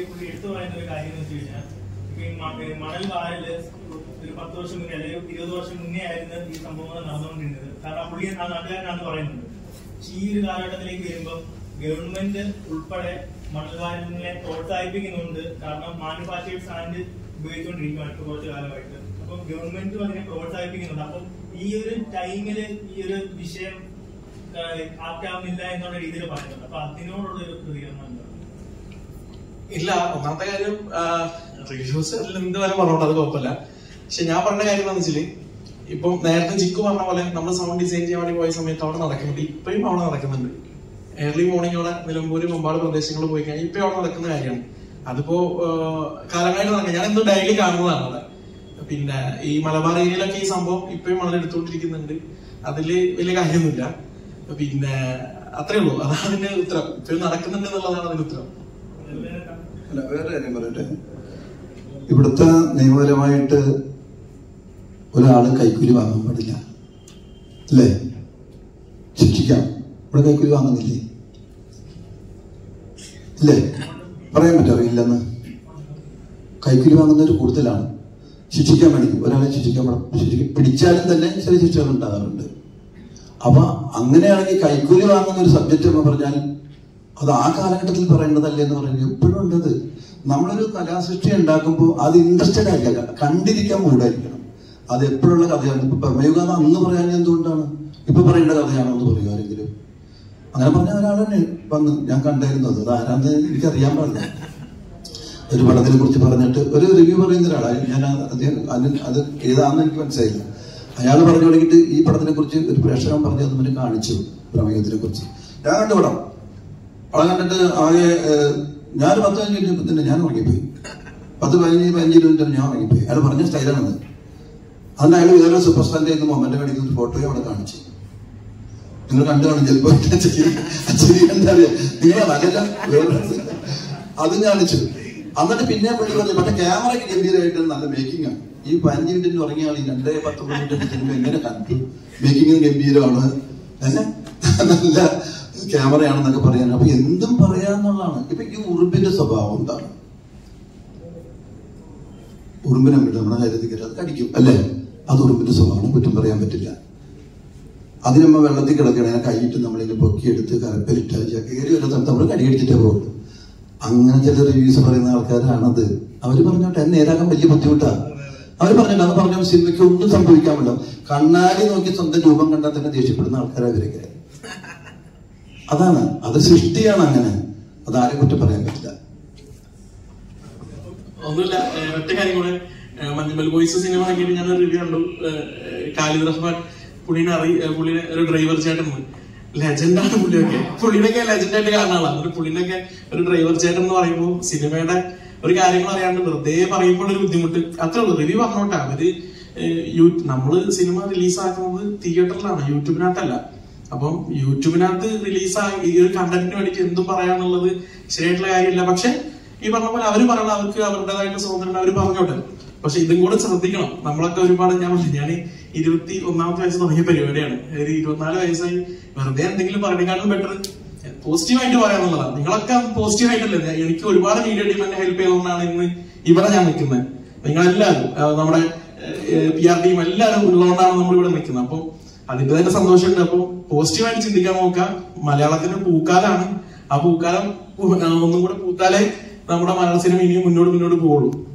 പുള്ളി എടുത്തു പറയുന്ന ഒരു കാര്യം എന്ന് വെച്ച് കഴിഞ്ഞാൽ ഇപ്പൊ ഈ മ- ഈ മണൽ വാരല് ഒരു പത്ത് വർഷം മുന്നേ അല്ലെങ്കിൽ ഇരുപത് വർഷം മുന്നേ ആയിരുന്നു ഈ സംഭവങ്ങൾ നടന്നുകൊണ്ടിരുന്നത് കാരണം പുള്ളി ആ നാട്ടുകാരനാണ് പറയുന്നത് പക്ഷെ ഈ ഒരു കാലഘട്ടത്തിലേക്ക് വരുമ്പോൾ ഗവൺമെന്റ് ഉൾപ്പെടെ മണൽ വാരലിനെ പ്രോത്സാഹിപ്പിക്കുന്നുണ്ട് കാരണം മാനുഫാക്ചേഴ്സ് ആൻഡ് ഉപയോഗിച്ചുകൊണ്ടിരിക്കുകയാണ് ഇപ്പൊ കുറച്ച് കാലമായിട്ട് അപ്പൊ ഗവൺമെന്റും അതിനെ പ്രോത്സാഹിപ്പിക്കുന്നുണ്ട് അപ്പം ഈ ഒരു ടൈമില് ഈ ഒരു വിഷയം ആപ്റ്റാവുന്നില്ല എന്നുള്ള രീതിയിൽ പറയുന്നുണ്ട് അപ്പൊ അതിനോടുള്ള ഒരു പ്രതികരണം എന്താണ് ഇല്ല ഒന്നാമത്തെ കാര്യം റിവ്യൂസ് എന്ത് വരെ പറഞ്ഞോണ്ട് അത് കുഴപ്പമില്ല പക്ഷെ ഞാൻ പറഞ്ഞ കാര്യം എന്താണെന്ന് വെച്ചാല് ഇപ്പൊ നേരത്തെ ചിക്കു പറഞ്ഞ പോലെ നമ്മൾ സൗണ്ട് ഡിസൈൻ ചെയ്യാൻ വേണ്ടി പോയ സമയത്ത് അവിടെ നടക്കുന്നുണ്ട് ഇപ്പഴും അവിടെ നടക്കുന്നുണ്ട് ഏർലി മോർണിംഗ് അവിടെ നിലമ്പൂര് മുമ്പാട് പ്രദേശങ്ങളിൽ പോയി കഴിഞ്ഞാൽ ഇപ്പൊ അവിടെ നടക്കുന്ന കാര്യമാണ് അതിപ്പോ ആ, കാലങ്ങളായിട്ട് നടക്കുക ഞാൻ എന്തോ ഡെയിലി കാണുന്നതാണ് അവിടെ പിന്നെ ഈ മലബാർ ഏരിയയിലൊക്കെ ഈ സംഭവം ഇപ്പോഴും വളരെ എടുത്തുകൊണ്ടിരിക്കുന്നുണ്ട് അതില് വലിയ കാര്യമൊന്നുമില്ല പിന്നെ അത്രേ ഉള്ളൂ അതാണ് അതിന്റെ ഉത്തരം ഇപ്പോഴും നടക്കുന്നുണ്ട് എന്നുള്ളതാണ് അതിന്റെ ഉത്തരം അല്ല വേറെ കാര്യം പറയട്ടെ ഇവിടുത്തെ നിയമപരമായിട്ട് ഒരാള് കൈക്കൂലി വാങ്ങാൻ പാടില്ല അല്ലേ ശിക്ഷിക്കാം ഇവിടെ കൈക്കൂലി വാങ്ങുന്നില്ലേ ഇല്ലേ പറയാൻ പറ്റാറോ ഇല്ലെന്ന് കൈക്കൂലി വാങ്ങുന്നവർ കൂടുതലാണ് ശിക്ഷിക്കാൻ വേണ്ടി ഒരാളെ ശിക്ഷിക്കാൻ പാടില്ല. ശിക്ഷിക്ക- പിടിച്ചാലും തന്നെ ചില ശിക്ഷകൾ ഉണ്ടാകാറുണ്ട് അപ്പൊ അങ്ങനെയാണെങ്കിൽ കൈക്കൂലി വാങ്ങുന്ന ഒരു സബ്ജക്റ്റ് എന്ന് പറഞ്ഞാൽ അത് ആ കാലഘട്ടത്തിൽ പറയേണ്ടതല്ലേ എന്ന് പറയുന്നത് എപ്പോഴും ഉണ്ടത് നമ്മളൊരു കലാസൃഷ്ടി ഉണ്ടാക്കുമ്പോൾ അത് ഇൻട്രസ്റ്റഡ് ആയിരിക്കണം കണ്ടിരിക്കാൻ മൂടായിരിക്കണം അത് എപ്പോഴുള്ള കഥയാണ് ഇപ്പൊ പ്രമേയുഗാഥ അന്ന് പറയാൻ എന്തുകൊണ്ടാണ് ഇപ്പൊ പറയേണ്ട കഥയാണോ എന്ന് പറയുക ആരെങ്കിലും അങ്ങനെ പറഞ്ഞ ഒരാൾ തന്നെ വന്ന് ഞാൻ കണ്ടായിരുന്നത് അത് ആരാന്ന് എനിക്കറിയാൻ പാടില്ല ഒരു പടത്തിനെ കുറിച്ച് പറഞ്ഞിട്ട് ഒരു റിവ്യൂ പറയുന്ന ഒരാളാണ് ഞാൻ ആ- അദ്ദേഹം അതിന് അത് ഏതാണെന്ന് എനിക്ക് മനസ്സിലായില്ല അയാൾ പറഞ്ഞു തുടങ്ങിയിട്ട് ഈ പടത്തിനെ കുറിച്ച് ഒരു പ്രേക്ഷകൻ പറഞ്ഞു അത് മുന്നേ കാണിച്ചു പ്രമേയത്തിനെ കുറിച്ച് ഞാൻ കണ്ടു പടം പടം കണ്ടിട്ട് ആകെ ഏഹ്, ഞാൻ പത്ത് പതിനഞ്ച് മിനിറ്റ് തന്നെ ഞാൻ ഉറങ്ങിപ്പോയി പത്ത് പതിനഞ്ച് പതിനഞ്ച് മിനിറ്റ് ഞാൻ ഉറങ്ങിപ്പോയി അയാൾ പറഞ്ഞ സ്റ്റൈലാണത് അതിന് അയാൾ വേറെ സൂപ്പർ സ്റ്റാറിന്റെ നിന്ന് മൊമെന്റ് കാണിക്കുന്ന ഒരു ഫോട്ടോയും അവിടെ കാണിച്ചു നിങ്ങൾ കണ്ടു കാണും ചിലപ്പോ ശരി എന്താ അറിയാ നിങ്ങളെ നല്ല വേറെ അതും കാണിച്ചു എന്നിട്ട് പിന്നെ പുള്ളി പറഞ്ഞു മറ്റേ ക്യാമറയ്ക്ക് ഗംഭീരമായിട്ട് നല്ല മേക്കിംഗ് ആണ് ഈ പതിനഞ്ച് മിനിറ്റിന് ഉറങ്ങിയ ആൾ ഈ രണ്ടേ പത്തൊമ്പത് മിനിറ്റ് സിനിമ എങ്ങനെ കണ്ടു മേക്കിംഗ് ഗംഭീരമാണ് ഏഹ്? നല്ല ക്യാമറയാണെന്നൊക്കെ പറയാൻ അപ്പൊ എന്തും പറയാന്നുള്ളതാണ് ഇപ്പൊ ഈ ഉറുമ്പിന്റെ സ്വഭാവം എന്താണ് ഉറുമ്പിനെ വിട്ട് നമ്മുടെ കാര്യത്തിൽ കയറി അത് കടിക്കും അല്ലേ അത് ഉറുമ്പിന്റെ സ്വഭാവമാണ് കുറ്റം പറയാൻ പറ്റില്ല അതിനമ്മ വെള്ളത്തിൽ കിടക്കണ കൈയിട്ട് നമ്മളിങ്ങനെ പൊക്കിയെടുത്ത് കരപ്പലിട്ട് കയറി ഒരു സ്ഥലത്ത് നമ്മൾ കടിയടിച്ചിട്ടേ പോകുള്ളൂ അങ്ങനെ ചില റിവ്യൂസ് പറയുന്ന ആൾക്കാരാണത് അവര് പറഞ്ഞോട്ടെ എന്നെ നേരാക്കാൻ വലിയ ബുദ്ധിമുട്ടാ അവര് പറഞ്ഞിട്ട് അത് പറഞ്ഞ സിനിമയ്ക്ക് ഒന്നും സംഭവിക്കാൻ പറ്റില്ല കണ്ണാടി നോക്കി സ്വന്തം രൂപം കണ്ടാൽ തന്നെ ദേഷ്യപ്പെടുന്ന ആൾക്കാരാ ഇവരൊക്കെ അതാണ് അത് സൃഷ്ടിയാണ് അങ്ങനെ അത് ആരെ കുറ്റം പറയാൻ പറ്റില്ല ഒന്നുമില്ല ഏഹ് ഒറ്റ കാര്യം കൂടെ ഏഹ് മഞ്ഞുമൽ ബോയ്സ് സിനിമ ഇറങ്ങിയിട്ട് ഞാൻ റിവ്യൂ കണ്ടു ഏഹ് ഖാലിദ് റഹ്മാൻ പുള്ളിനെ അറി ഏഹ് പുള്ളിനെ ഒരു ഡ്രൈവർ ചേട്ടൻ ലെജൻഡാണ് പുള്ളിയൊക്കെ പുള്ളിനൊക്കെ ലെജൻഡായിട്ട് കാണുന്ന ആളാണ് എന്നിട്ട് പുള്ളിനൊക്കെ ഒരു ഡ്രൈവർ ചേട്ടൻ എന്ന് പറയുമ്പോൾ സിനിമയുടെ ഒരു കാര്യങ്ങൾ അറിയാണ്ട് വെറുതെ പറയുമ്പോൾ ഒരു ബുദ്ധിമുട്ട് അത്രേ ഉള്ളൂ റിവ്യൂ പറഞ്ഞോട്ടെ അവര് ഏഹ് യൂ- നമ്മള് സിനിമ റിലീസ് ആക്കുന്നത് തിയേറ്ററിലാണ് യൂട്യൂബിനകത്തല്ല അപ്പം യൂട്യൂബിനകത്ത് റിലീസായി ഈ ഒരു കണ്ടന്റിന് വേണ്ടിയിട്ട് എന്തും പറയാന്നുള്ളത് ശരിയായിട്ടുള്ള കാര്യമില്ല പക്ഷെ ഈ പറഞ്ഞ പോലെ അവര് പറയണം അവർക്ക് അവരുടേതായിട്ടുള്ള സ്വാതന്ത്ര്യം അവർ പറഞ്ഞോട്ടെ പക്ഷെ ഇതും കൂടെ ശ്രദ്ധിക്കണം നമ്മളൊക്കെ ഒരുപാട് ഞാൻ പറഞ്ഞു ഞാൻ ഇരുപത്തി ഒന്നാമത്തെ വയസ്സ് തുടങ്ങിയ പരിപാടിയാണ് ഒരു ഇരുപത്തിനാല് വയസ്സായി വെറുതെ എന്തെങ്കിലും പറയുന്നതിനേക്കാളും ബെറ്റർ പോസിറ്റീവായിട്ട് പറയാന്നുള്ളതാണ് നിങ്ങളൊക്കെ പോസിറ്റീവായിട്ടല്ലേ ഞാൻ- എനിക്ക് ഒരുപാട് മീഡിയ ടീം എന്നെ ഹെൽപ്പ് ചെയ്തുകൊണ്ടാണ് ഇന്ന് ഇവിടെ ഞാൻ നിൽക്കുന്നത് നിങ്ങളെല്ലാവരും ആ, നമ്മുടെ പി ആർ ടീം എല്ലാവരും ഉള്ളതുകൊണ്ടാണ് നമ്മൾ ഇവിടെ നിൽക്കുന്നത് അപ്പോൾ അതിന്റെ തന്നെ സന്തോഷമുണ്ട് അപ്പോൾ പോസിറ്റീവായിട്ട് ചിന്തിക്കാൻ നോക്കുക മലയാളത്തിന്റെ പൂക്കാലാണ് ആ പൂക്കാലം പൂ- ആ, ഒന്നും കൂടെ പൂത്താലേ നമ്മുടെ മലയാള സിനിമ ഇനിയും മുന്നോട്ട് മുന്നോട്ട് പോകുള്ളൂ